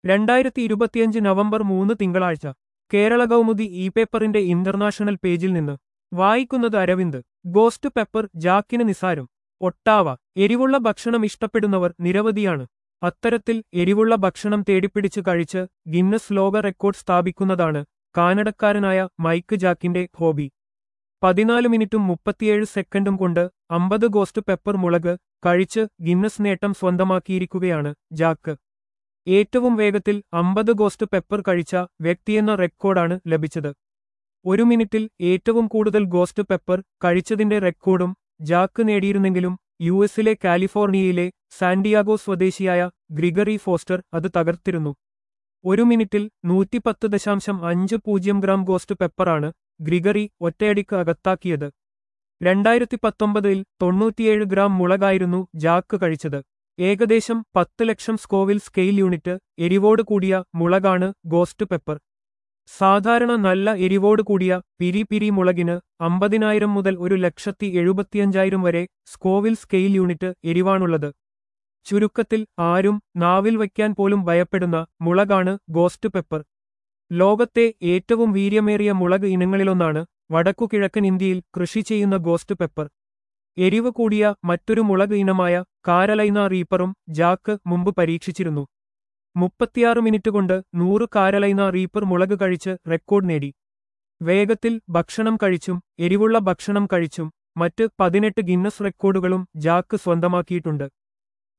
രണ്ടായിരത്തി ഇരുപത്തിയഞ്ച് നവംബർ മൂന്ന് തിങ്കളാഴ്ച കേരള കൗമുദി ഇ പേപ്പറിന്റെ ഇന്റർനാഷണൽ പേജിൽ നിന്ന് വായിക്കുന്നത് അരവിന്ദ് ഗോസ്റ്റ് പെപ്പർ ജാക്കിന് നിസാരം ഒട്ടാവ എരിവുള്ള ഭക്ഷണം ഇഷ്ടപ്പെടുന്നവർ നിരവധിയാണ് അത്തരത്തിൽ എരിവുള്ള ഭക്ഷണം തേടിപ്പിടിച്ച് കഴിച്ച് ഗിന്നസ് ലോക റെക്കോർഡ് സ്ഥാപിക്കുന്നതാണ് കാനഡക്കാരനായ മൈക്ക് ജാക്കിന്റെ ഹോബി പതിനാല് മിനിറ്റും മുപ്പത്തിയേഴ് സെക്കൻഡും കൊണ്ട് അമ്പത് ഗോസ്റ്റ് പെപ്പർ മുളക് കഴിച്ച് ഗിന്നസ് നേട്ടം സ്വന്തമാക്കിയിരിക്കുകയാണ് ജാക്ക് ഏറ്റവും വേഗത്തിൽ അമ്പത് ഗോസ്റ്റ് പെപ്പർ കഴിച്ച വ്യക്തിയെന്ന റെക്കോർഡാണ് ലഭിച്ചത് ഒരു മിനിറ്റിൽ ഏറ്റവും കൂടുതൽ ഗോസ്റ്റ് പെപ്പർ കഴിച്ചതിന്റെ റെക്കോർഡും ജാക്ക് നേടിയിരുന്നെങ്കിലും യു എസിലെ കാലിഫോർണിയയിലെ സാന്റിയാഗോ സ്വദേശിയായ ഗ്രിഗറി ഫോസ്റ്റർ അത് തകർത്തിരുന്നു ഒരു മിനിറ്റിൽ നൂറ്റിപ്പത്ത് ദശാംശം അഞ്ച് പൂജ്യം ഗ്രാം ഗോസ്റ്റ് പെപ്പറാണ് ഗ്രിഗറി ഒറ്റയടിക്ക് അകത്താക്കിയത് രണ്ടായിരത്തി പത്തൊമ്പതിൽ തൊണ്ണൂറ്റിയേഴ് ഗ്രാം മുളകായിരുന്നു ജാക്ക് കഴിച്ചത് ഏകദേശം പത്ത് ലക്ഷം സ്കോവിൽ സ്കെയിൽ യൂണിറ്റ് എരിവോട് കൂടിയ മുളകാണ് ഗോസ്റ്റ് പെപ്പർ സാധാരണ നല്ല എരിവോട് കൂടിയ പിരി പിരി മുളകിന് അമ്പതിനായിരം മുതൽ ഒരു ലക്ഷത്തി എഴുപത്തിയഞ്ചായിരം വരെ സ്കോവിൽ സ്കെയിൽ യൂണിറ്റ് എരിവാണുള്ളത് ചുരുക്കത്തിൽ ആരും നാവിൽ വയ്ക്കാൻ പോലും ഭയപ്പെടുന്ന മുളകാണ് ഗോസ്റ്റ് പെപ്പർ ലോകത്തെ ഏറ്റവും വീര്യമേറിയ മുളക് ഇനങ്ങളിലൊന്നാണ് വടക്കുകിഴക്കൻ ഇന്ത്യയിൽ കൃഷി ചെയ്യുന്ന ഗോസ്റ്റ് പെപ്പർ എരിവ് കൂടിയ മറ്റൊരു മുളക് ഇനമായ കാരലൈന റീപ്പറും ജാക്ക് മുമ്പ് പരീക്ഷിച്ചിരുന്നു മുപ്പത്തിയാറ് മിനിറ്റ് കൊണ്ട് നൂറ് കാരലൈന റീപ്പർ മുളക് കഴിച്ച് റെക്കോർഡ് നേടി വേഗത്തിൽ ഭക്ഷണം കഴിച്ചും എരിവുള്ള ഭക്ഷണം കഴിച്ചും മറ്റ് പതിനെട്ട് ഗിന്നസ് റെക്കോർഡുകളും ജാക്ക് സ്വന്തമാക്കിയിട്ടുണ്ട്